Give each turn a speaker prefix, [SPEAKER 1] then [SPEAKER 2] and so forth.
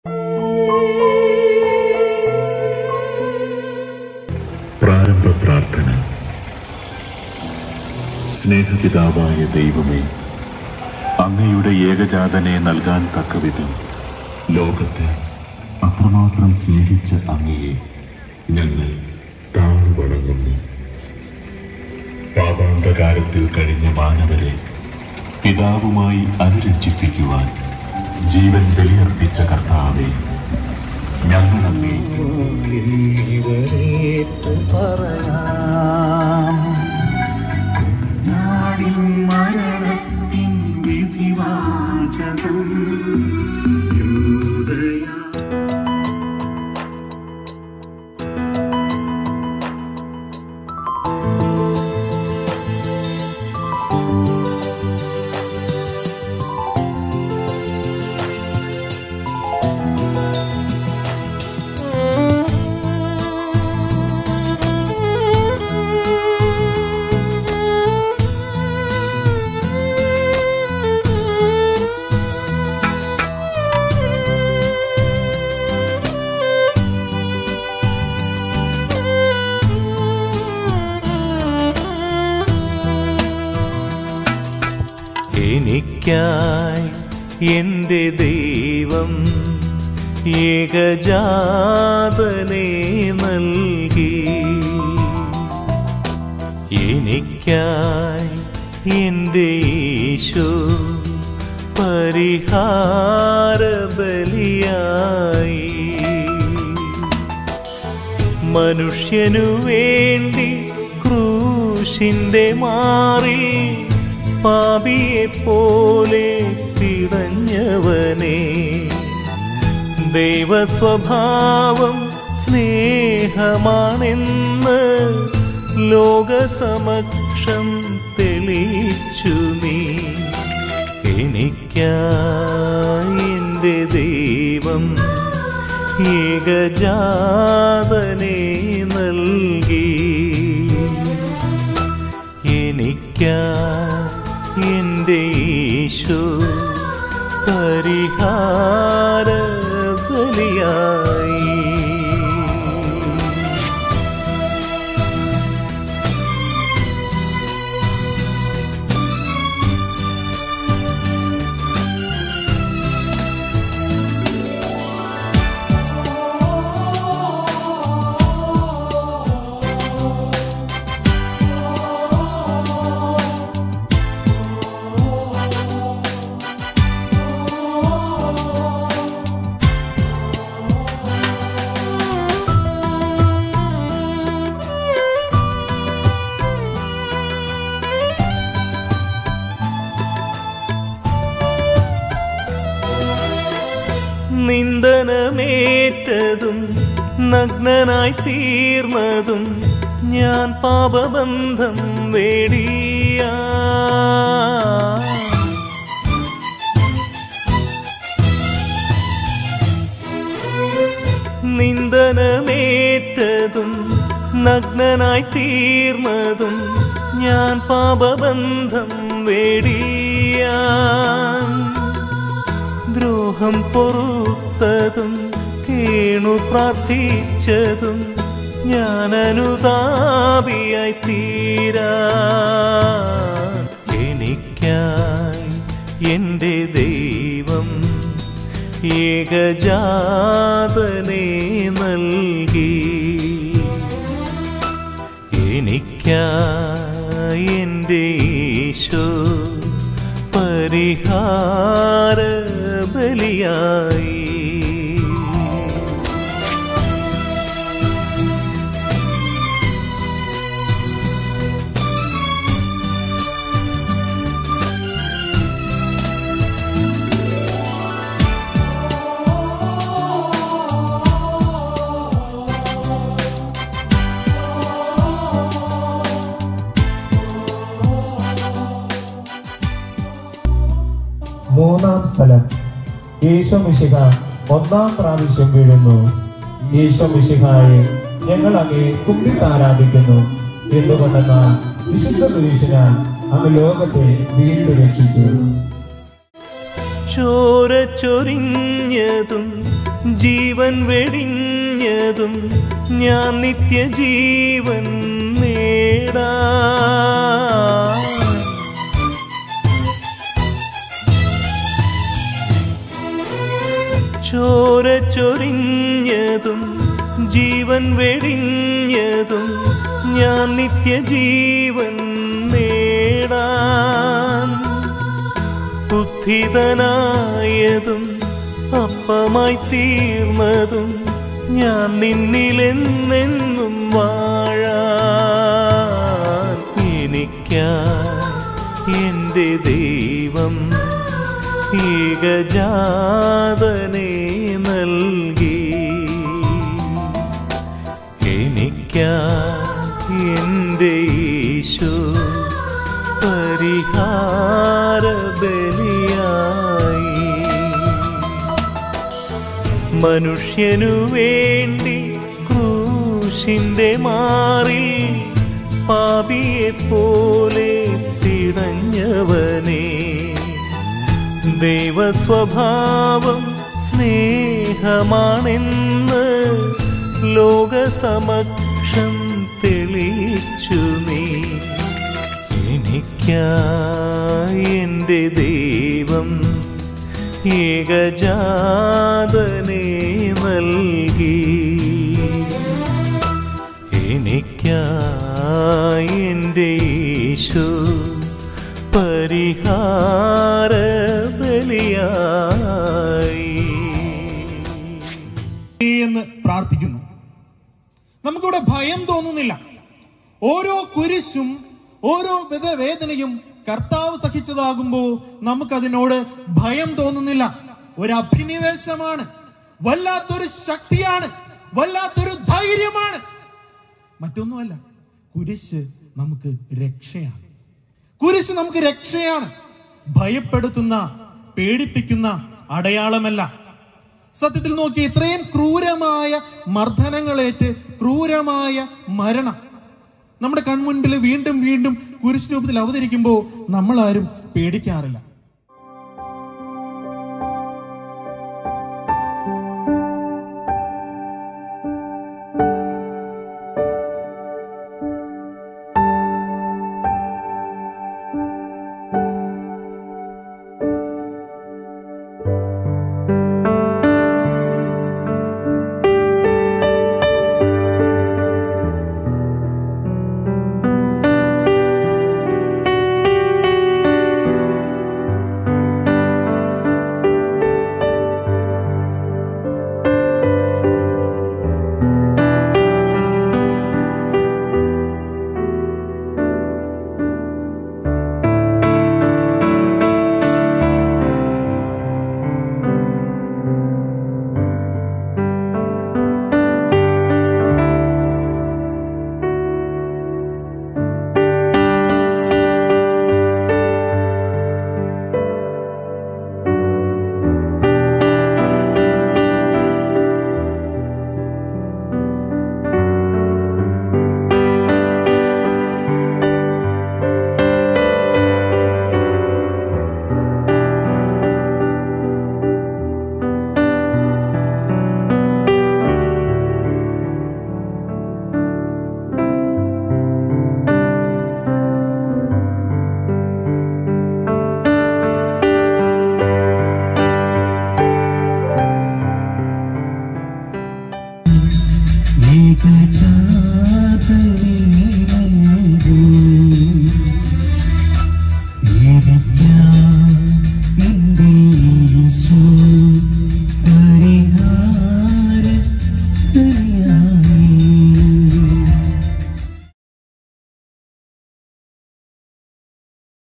[SPEAKER 1] പ്രാരംഭ പ്രാർത്ഥന സ്നേഹപിതാവായ ദൈവമേ അങ്ങയുടെ ഏകജാതനെ നൽകാൻ തക്കവിധം ലോകത്തെ അത്രമാത്രം സ്നേഹിച്ച അങ്ങയെ ഞങ്ങൾ താണു വണങ്ങുന്നു പാപാന്തകാരത്തിൽ കഴിഞ്ഞ മാനവരെ പിതാവുമായി അനുരഞ്ജിപ്പിക്കുവാൻ ജീവൻ ബലിയർപ്പിച്ച കർത്താവെ ഞങ്ങൾ അങ്ങേക്ക്
[SPEAKER 2] ഇവരേറ്റു പറയാം നാടിൻ മരണത്തിൻ വിധിവാചകം യൂദയാ
[SPEAKER 3] എനിക്കായി എൻ്റെ ദൈവം ഏകജാതനെ നൽകി എനിക്കായി എൻ്റെ ഈശോ പരിഹാര ബലിയായി മനുഷ്യനു വേണ്ടി ക്രൂശിന്റെ മാറിൽ പാപിയെ പോലെ പിടഞ്ഞവനെ ദൈവസ്വഭാവം സ്നേഹമാണെന്ന് ലോകസമക്ഷം തെളിയിച്ചു നീ എനിക്കായി എൻ്റെ ദൈവം ഏകജാതനെ നൽകി എനിക്കാ എൻ്റെ ഈശോ പരിഹാര ബലിയായി നിന്ദനമേറ്റതും നഗ്നനായി തീർന്നതും ഞാൻ പാപബന്ധം വേടിയ നിന്ദനമേറ്റതും നഗ്നനായി തീർന്നതും ഞാൻ പാപബന്ധം വേടിയാൻ ദ്രോഹം പൊറുത്തതും കേണു പ്രാർത്ഥിച്ചതും ഞാൻ അനുതാപിയായി തീരാ എനിക്കായി എൻ്റെ ദൈവം ഏകജാതനെ നൽകി എനിക്കായി എൻ്റെ ഈശോ പരിഹാര ബലിയായി
[SPEAKER 4] മൂന്നാം സ്ഥലം ഈശോ മിശിഹ ഒന്നാം പ്രാവശ്യം വീഴുന്നു ഈശോ മിശിഹായെ ഞങ്ങൾ അങ്ങേ കുമ്പിട്ട് ആരാധിക്കുന്നു എന്തുകൊണ്ടെന്നാൽ വിശുദ്ധ പുരുഷനാൽ അങ്ങ് ലോകത്തെ വീണ്ടും രക്ഷിച്ചു
[SPEAKER 3] ചോര ചൊരിഞ്ഞതും ജീവൻ വെടിഞ്ഞതും ഞാൻ നിത്യജീവൻ നേടാ ചോര ചൊരിഞ്ഞതും ജീവൻ വെടിഞ്ഞതും ഞാൻ നിത്യജീവൻ നേടാൻ ബുദ്ധിതനായതും അപ്പമായി തീർന്നതും ഞാൻ നിന്നിലെന്നെന്നും വാഴാൻ എനിക്കാ എൻ്റെ ദൈവം ഏകജാതനെ നൽകി എനിക്കാ എൻ്റെ ഈശോ പരിഹാര ബലിയായി മനുഷ്യനു വേണ്ടി ക്രൂശിന്റെ മാറിൽ പാപിയെ പോലെ തിടഞ്ഞവനെ ദൈവസ്വഭാവം സ്നേഹമാണെന്ന് ലോകസമക്ഷം തെളിയിച്ചു നീ എനിക്കായി എൻ്റെ ദൈവം ഏകജാതനെ നൽകി എനിക്കായി എൻ്റെ ഈശോ പരിഹാര ബലിയായി
[SPEAKER 5] എന്ന് പ്രാർത്ഥിക്കുന്നു നമുക്കിവിടെ ഭയം തോന്നുന്നില്ല ഓരോ കുരിശും ഓരോ വിധവേദനയും കർത്താവ് സഹിച്ചതാകുമ്പോൾ നമുക്കതിനോട് ഭയം തോന്നുന്നില്ല ഒരു അഭിനിവേശമാണ് വല്ലാത്തൊരു ശക്തിയാണ് വല്ലാത്തൊരു ധൈര്യമാണ് മറ്റൊന്നുമല്ല കുരിശ് നമുക്ക് രക്ഷയാണ് കുരിശ് നമുക്ക് രക്ഷയാണ് ഭയപ്പെടുത്തുന്ന പേടിപ്പിക്കുന്ന അടയാളമല്ല സത്യത്തിൽ നോക്കി ഇത്രയും ക്രൂരമായ മർദ്ദനങ്ങളേറ്റ് ക്രൂരമായ മരണം നമ്മുടെ കൺമുൻപിൽ വീണ്ടും വീണ്ടും കുരിശ് രൂപത്തിൽ അവതരിക്കുമ്പോൾ നമ്മൾ ആരും പേടിക്കാറില്ല
[SPEAKER 2] ഏകജാതനെ